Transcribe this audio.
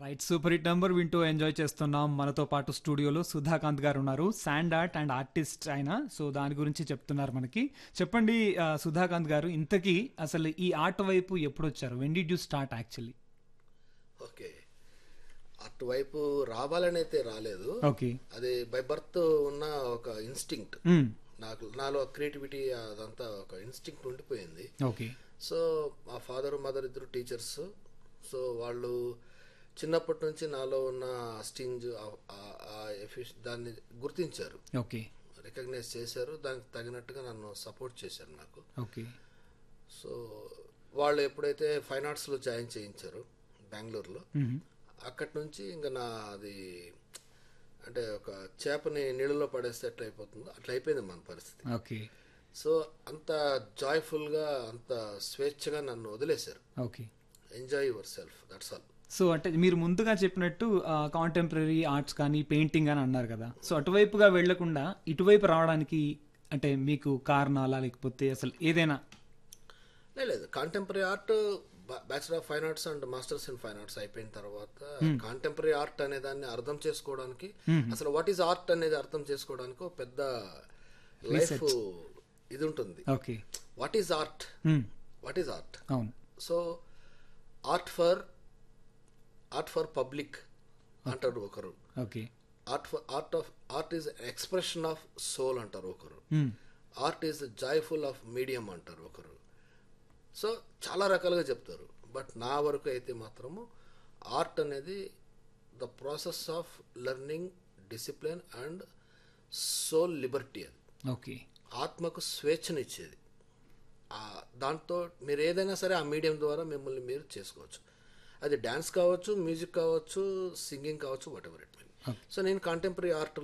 right super hit number వింటూ enjoy చేస్తున్నాం మనతో పాటు స్టూడియోలో సుధాకాంత్ గారు ఉన్నారు శాండ్ ఆర్ట్ అండ్ ఆర్టిస్ట్ ఆయన సో దాని గురించి చెప్తున్నారు మనకి చెప్పండి ఆ, సుధాకాంత్ గారు ఇంతకీ అసలు ఈ ఆర్ట్ వైపు ఎప్పుడు వచ్చారు when did you start actually okay అటువైపు రావాలని అయితే రాలేదు ఓకే అది బై బర్త్ ఉన్న ఒక ఇన్స్టింక్ట్ నాకు నాలో క్రియేటివిటీ అదంతా ఒక ఇన్స్టింక్ట్ ఉండిపోయింది ఓకే సో మా ఫాదర్ మదర్ ఇద్దరు టీచర్స్ సో వాళ్ళు చిన్నప్పటి నుంచి నాలో ఉన్న స్టింజ్ దాన్ని గుర్తించారు ఓకే రికగ్నైజ్ చేశారు దానికి తగినట్టుగా నన్ను సపోర్ట్ చేశారు నాకు ఓకే సో వాళ్ళు ఎప్పుడైతే ఫైన్ ఆర్ట్స్లో జాయిన్ చేయించారు బెంగళూరులో అక్కడి నుంచి ఇంకా నా అది అంటే ఒక చేపని నీళ్ళలో పడేస్తే ఎట్లా అయిపోతుందో అట్లా అయిపోయింది మన పరిస్థితి ఓకే సో అంత జాయ్ఫుల్గా అంత స్వేచ్ఛగా నన్ను వదిలేశారు okay enjoy yourself that's all so అంటే మీరు ముందుగా చెప్పినట్టు కాంటెంపరీ ఆర్ట్స్ కానీ పెయింటింగ్ అని అన్నారు కదా సో అటువైపుగా వెళ్లకుండా ఇటువైపు రావడానికి అంటే మీకు కారణాలా లేకపోతే అసలు ఏదైనా లేదు contemporary art bachelor of fine arts and masters in fine arts అయిపోయిన తర్వాత కాంటెంపరీ ఆర్ట్ అనే దాన్ని అర్థం చేసుకోవడానికి అసలు వాట్ ఈజ్ ఆర్ట్ అనేది అర్థం చేసుకోవడానికి ఒక పెద్ద లైఫ్ ఇది ఉంటుంది okay what is art what is art అవును so art for art for public అంటారు ఒకరు okay art for art of art is expression of soul అంటారు ఒకరు art is joyful of medium అంటారు ఒకరు సో చాలా రకాలుగా చెప్తారు బట్ నా వరకు అయితే మాత్రము ఆర్ట్ అనేది the process of learning discipline and soul liberty అది ఓకే ఆత్మకు స్వేచ్ఛనిచ్చేది ఆ దాంతో మీరు ఏదైనా సరే ఆ మీడియం ద్వారా మిమ్మల్ని మీరు చేసుకోవచ్చు అది డ్యాన్స్ కావచ్చు మ్యూజిక్ కావచ్చు సింగింగ్ కావచ్చు whatever it mean so నేను కాంటెంపరీ ఆర్ట్